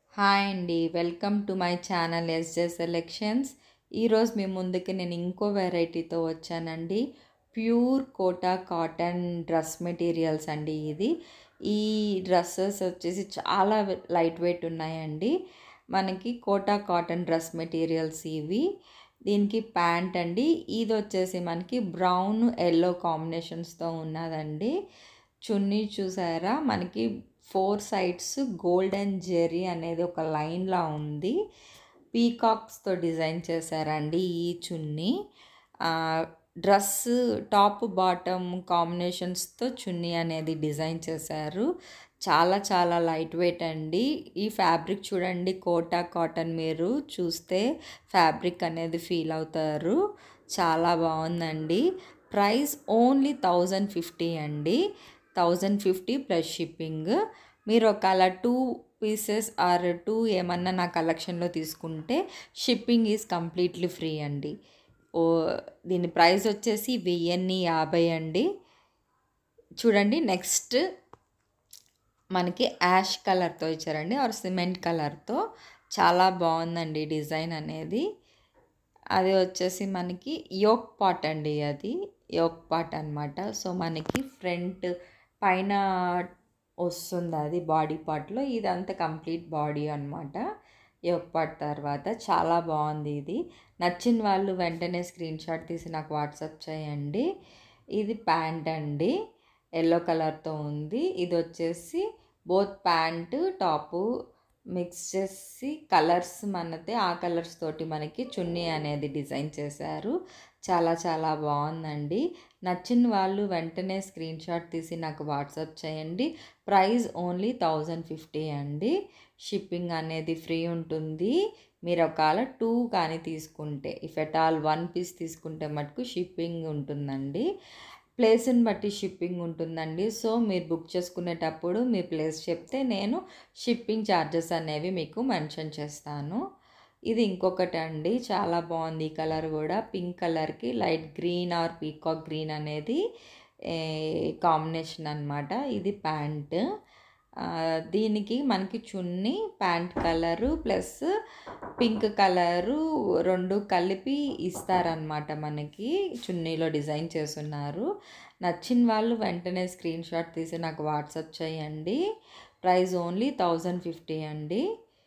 hi అండి welcome to my channel SJ selections ఈరోజు మీ ముందుకి నేను ఇంకో వెరైటీతో వచ్చానండి pure Kota cotton dress materials అండి ఇది ఈ డ్రెస్సెస్ వచ్చేసి చాలా లైట్ వెయిట్ ఉన్నాయండి మనకి కోటా కాటన్ డ్రెస్ మెటీరియల్స్ ఇవి దీనికి ప్యాంట్ అండి ఇది వచ్చేసి మనకి బ్రౌన్ ఎల్లో కాంబినేషన్స్తో ఉన్నదండి చున్నీ చూసారా మనకి ఫోర్ సైడ్స్ గోల్డెన్ జెరీ అనేది ఒక లైన్లా ఉంది పీకాక్స్తో డిజైన్ చేశారండి ఈ చున్నీ డ్రెస్ టాప్ బాటమ్ కాంబినేషన్స్తో చున్నీ అనేది డిజైన్ చేశారు చాలా చాలా లైట్ వెయిట్ అండి ఈ ఫ్యాబ్రిక్ చూడండి కోటా కాటన్ మీరు చూస్తే ఫ్యాబ్రిక్ అనేది ఫీల్ అవుతారు చాలా బాగుందండి ప్రైస్ ఓన్లీ థౌజండ్ ఫిఫ్టీ అండి థౌజండ్ ఫిఫ్టీ ప్లస్ షిప్పింగ్ మీరు ఒకవేళ టూ పీసెస్ ఆర్ టూ ఏమన్నా నా కలెక్షన్లో తీసుకుంటే షిప్పింగ్ ఈజ్ కంప్లీట్లీ ఫ్రీ అండి ఓ దీని ప్రైస్ వచ్చేసి వెయ్యిన్ని యాభై అండి చూడండి నెక్స్ట్ మనకి యాష్ కలర్తో ఇచ్చారండి ఆర్ సిమెంట్ కలర్తో చాలా బాగుందండి డిజైన్ అనేది అది వచ్చేసి మనకి యోక్ పాట్ అండి అది యోక్ పాట్ అనమాట సో మనకి ఫ్రంట్ పైన వస్తుంది అది బాడీ పార్ట్లో ఇదంతా కంప్లీట్ బాడీ అనమాట యోక్ పాట్ తర్వాత చాలా బాగుంది ఇది నచ్చిన వాళ్ళు వెంటనే స్క్రీన్ షాట్ తీసి నాకు వాట్సాప్ చేయండి ఇది ప్యాంట్ అండి ఎల్లో కలర్తో ఉంది ఇది వచ్చేసి బోత్ ప్యాంటు టాపు మిక్స్ చేసి కలర్స్ మనతే ఆ కలర్స్ తోటి మనకి చున్నీ అనేది డిజైన్ చేశారు చాలా చాలా బాగుందండి నచ్చిన వాళ్ళు వెంటనే స్క్రీన్ షాట్ తీసి నాకు వాట్సాప్ చేయండి ప్రైస్ ఓన్లీ థౌజండ్ ఫిఫ్టీ అండి షిప్పింగ్ అనేది ఫ్రీ ఉంటుంది మీరు ఒకవేళ టూ కానీ తీసుకుంటే if at all one piece తీసుకుంటే మటుకు షిప్పింగ్ ఉంటుందండి ప్లేస్ని బట్టి షిప్పింగ్ ఉంటుందండి సో మీరు బుక్ చేసుకునేటప్పుడు మీ ప్లేస్ చెప్తే నేను షిప్పింగ్ ఛార్జెస్ అనేవి మీకు మెన్షన్ చేస్తాను ఇది ఇంకొకటి అండి చాలా బాగుంది ఈ కలర్ కూడా పింక్ కలర్కి light green or peacock green అనేది కాంబినేషన్ అనమాట ఇది ప్యాంట్ దీనికి మనకి chunni pant colour plus pink colour రెండు కలిపి ఇస్తారనమాట మనకి చున్నీలో డిజైన్ చేస్తున్నారు నచ్చిన వాళ్ళు వెంటనే స్క్రీన్ షాట్ తీసి నాకు వాట్సాప్ చేయండి ప్రైస్ ఓన్లీ థౌజండ్ ఫిఫ్టీ అండి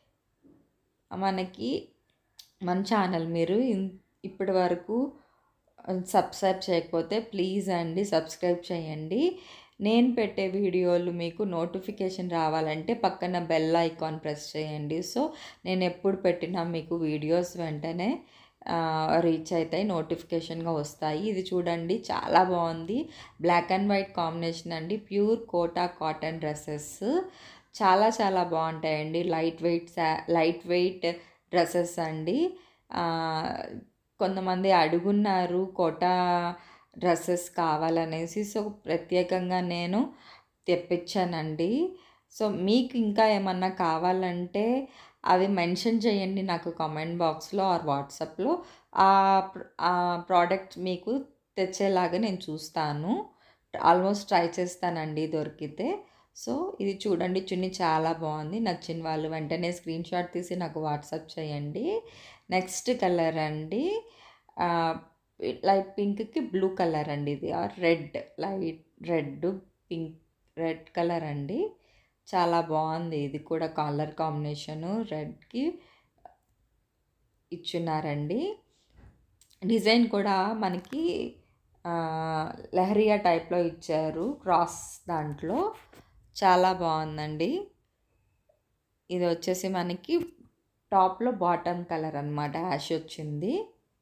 మనకి మన ఛానల్ మీరు ఇప్పటి వరకు సబ్స్క్రైబ్ చేయకపోతే ప్లీజ్ అండి సబ్స్క్రైబ్ చేయండి నేను పెట్టే వీడియోలు మీకు నోటిఫికేషన్ రావాలంటే పక్కన బెల్ ఐకాన్ ప్రెస్ చేయండి సో నేను ఎప్పుడు పెట్టినా మీకు వీడియోస్ వెంటనే రీచ్ అవుతాయి నోటిఫికేషన్గా వస్తాయి ఇది చూడండి చాలా బాగుంది బ్లాక్ అండ్ వైట్ కాంబినేషన్ అండి ప్యూర్ కోటా కాటన్ డ్రెస్సెస్ చాలా చాలా బాగుంటాయండి light weight light weight dresses అండి కొంతమంది అడుగున్నారు కోటా డ్రెస్సెస్ కావాలనేసి సో ప్రత్యేకంగా నేను తెప్పించానండి సో మీకు ఇంకా ఏమన్నా కావాలంటే అవి మెన్షన్ చేయండి నాకు కామెంట్ బాక్స్లో ఆర్ వాట్సాప్లో ఆ ప్రోడక్ట్ మీకు తెచ్చేలాగా నేను చూస్తాను ఆల్మోస్ట్ ట్రై చేస్తానండి దొరికితే సో ఇది చూడండి చున్నీ చాలా బాగుంది నచ్చిన వాళ్ళు వెంటనే స్క్రీన్ షాట్ తీసి నాకు వాట్సాప్ చేయండి నెక్స్ట్ కలర్ అండి లైట్ పింక్కి బ్లూ కలర్ అండి ఇది or red light red pink red colour అండి చాలా బాగుంది ఇది కూడా కలర్ కాంబినేషను రెడ్కి ఇచ్చున్నారండి డిజైన్ కూడా మనకి లెహరియా టైప్లో ఇచ్చారు క్రాస్ దాంట్లో చాలా బాగుందండి ఇది వచ్చేసి మనకి టాప్లో బాటమ్ కలర్ అనమాట యాష్ వచ్చింది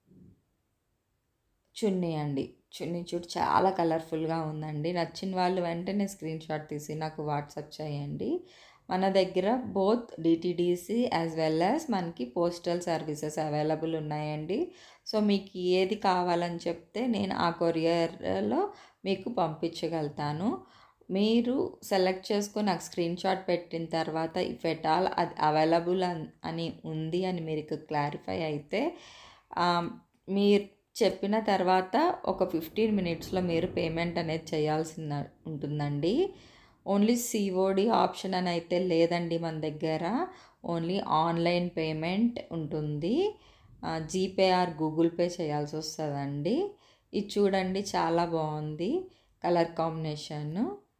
చున్నీ అండి చున్నీ చూడు చాలా కలర్ఫుల్గా ఉందండి నచ్చిన వాళ్ళు వెంటనే స్క్రీన్ షాట్ తీసి నాకు వాట్సాప్ చేయండి మన దగ్గర both DTDC as well as మనకి పోస్టల్ సర్వీసెస్ అవైలబుల్ ఉన్నాయండి సో మీకు ఏది కావాలని చెప్తే నేను ఆ కొరియర్లో మీకు పంపించగలుగుతాను మీరు సెలెక్ట్ చేసుకొని నాకు స్క్రీన్ షాట్ పెట్టిన తర్వాత ఇఫ్ ఎట్ ఆల్ అది అవైలబుల్ అని ఉంది అని మీరు క్లారిఫై అయితే మీరు చెప్పిన తర్వాత ఒక ఫిఫ్టీన్ మినిట్స్లో మీరు పేమెంట్ అనేది చేయాల్సి ఉంటుందండి ఓన్లీ సిఓడి ఆప్షన్ అని అయితే లేదండి మన దగ్గర ఓన్లీ ఆన్లైన్ పేమెంట్ ఉంటుంది జీపే ఆర్ గూగుల్ పే చేయాల్సి వస్తుందండి ఇది చూడండి చాలా బాగుంది కలర్ కాంబినేషన్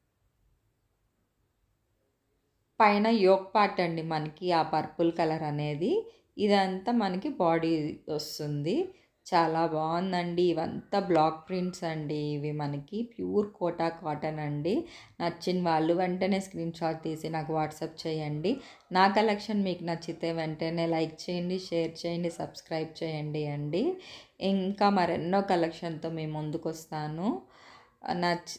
పైన యోక్ పార్ట్ అండి మనకి ఆ పర్పుల్ కలర్ అనేది ఇదంతా మనకి బాడీ వస్తుంది చాలా బాగుందండి ఇవంతా బ్లాక్ ప్రింట్స్ అండి ఇవి మనకి ప్యూర్ కోటా కాటన్ అండి నచ్చిన వాళ్ళు వెంటనే స్క్రీన్ షాట్ తీసి నాకు వాట్సాప్ చేయండి నా కలెక్షన్ మీకు నచ్చితే వెంటనే లైక్ చేయండి షేర్ చేయండి సబ్స్క్రైబ్ చేయండి అండి ఇంకా మరెన్నో కలెక్షన్తో మేము ముందుకు వస్తాను నచ్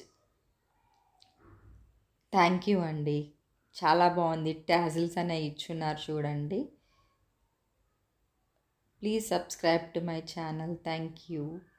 థ్యాంక్ యూ అండి చాలా బాగుంది టాజిల్స్ అనేవి ఇచ్చున్నారు చూడండి please subscribe to my channel thank you